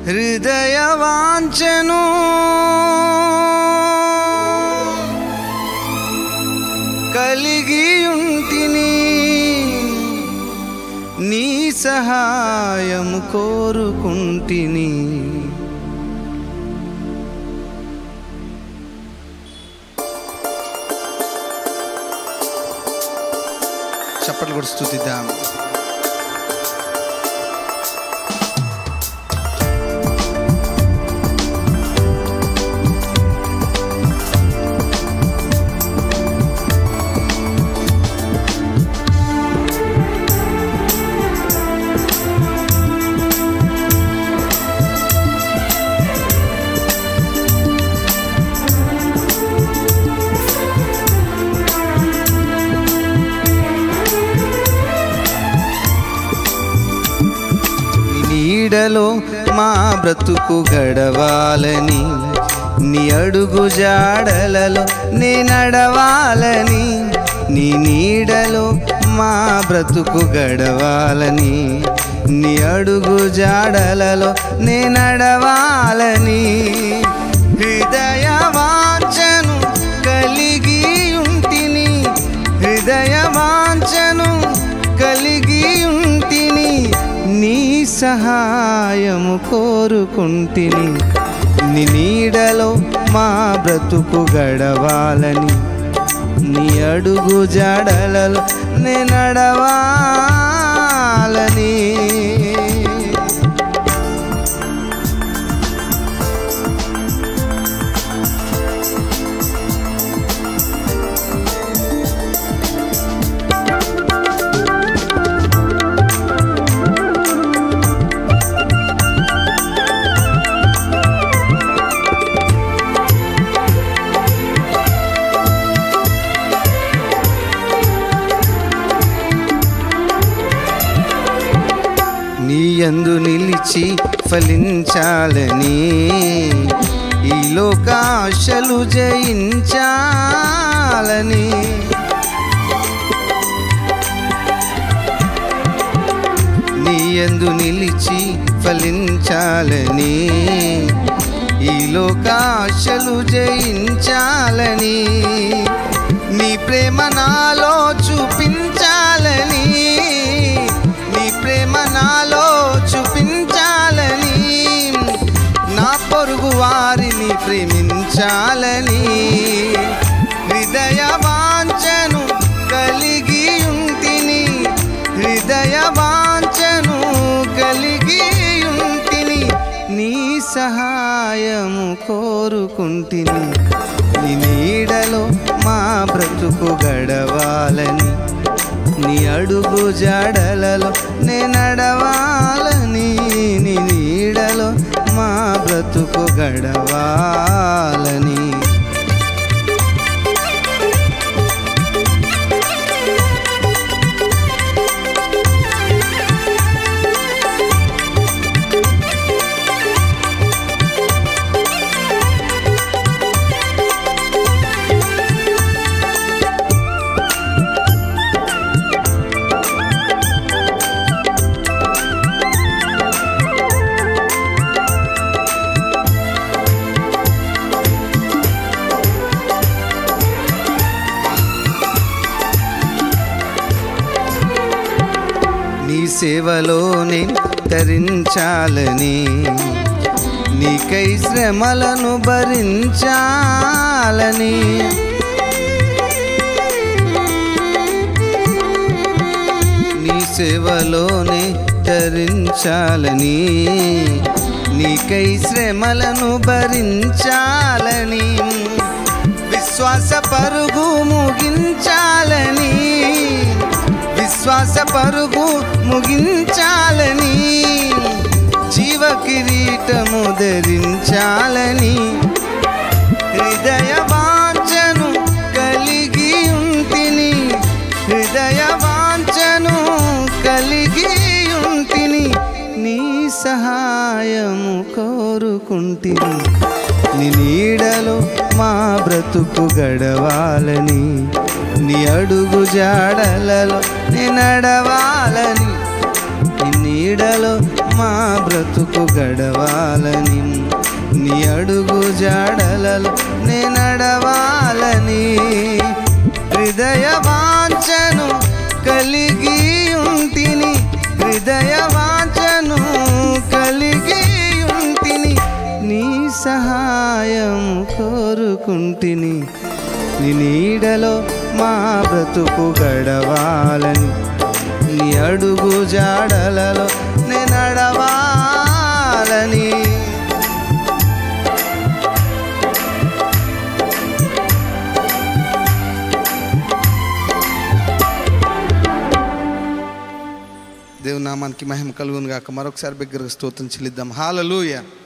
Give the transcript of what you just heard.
హృదయ వాంఛను కలిగి ఉంటిని నీ సహాయము కోరుకుంటిని చప్పట్లు కూడా స్థుతిద్దాం నీ నీడలో మా బ్రతుకు గడవాలని నీ అడుగు జాడలలో నే నడవాలని నీ నీడలో మా బ్రతుకు గడవాలని నీ అడుగు జాడలలో నే నడవాలని హృదయ వాంఛను కలిగి ఉంటిని హృదయ వాంఛను కలిగి ఉంటిని నీ సహాయము కోరుకుంటిని నీ నీడలో మా బ్రతుకు గడవాలని నీ అడుగు జాడలలో నే నడవాలని నీ యందు నిలిచి ఫలించాలని ఈ లోకాశలు జయించాలని నీ యందు నిలిచి ఫలించాలని ఈ లోకాశలు జయించాలని నీ ప్రేమ నాలో చూపించాలని నీ ప్రేమ నాలో చూపించాలని నా పొరుగు వారిని ప్రేమించాలని హృదయ వాంఛను కలిగి ఉంటిని హృదయ వాంఛను కలిగి ఉంటిని నీ సహాయము కోరుకుంటిని నీ నీడలో మా బ్రతుకు గడవాలని నీ అడుగు జాడలలో నే నడవాలని నీ నీడలో మా బ్రతుకు గడవాలని నీ సేవలోనే తరించాలని నీకై శ్రమలను భరించాలని నీ సేవలోనే తరించాలని నీకై శ్రమలను భరించాలని విశ్వాస పరుగు ముగించాలని విశ్వాస పరుగు ముగించాలని జీవ కిరీటము ధరించాలని హృదయ వాంఛను కలిగి ఉంటిని హృదయ వాంఛను కలిగి ఉంటిని నీ సహాయము కోరుకుంటిని నీ నీడలో మా బ్రతుకు గడవాలని నీ అడుగు జాడలలో నీ నడవాలని నీ నీడలో మా బ్రతుకు గడవాలని నీ అడుగు జాడలలో నే నడవాలని హృదయ వాంఛను కలిగి ఉంటిని హృదయ వాంఛను కలిగి ఉంటిని నీ సహాయం కోరుకుంటిని నీ నీడలో మా బ్రతుకు గడవాలని నీ అడుగు జాడలలో నే నడవాలని దేవునామానికి మహిమ కలుగును గాక మరొకసారి బిగ్గరగా స్తోత్రం చెల్లిద్దాం హాలలుయ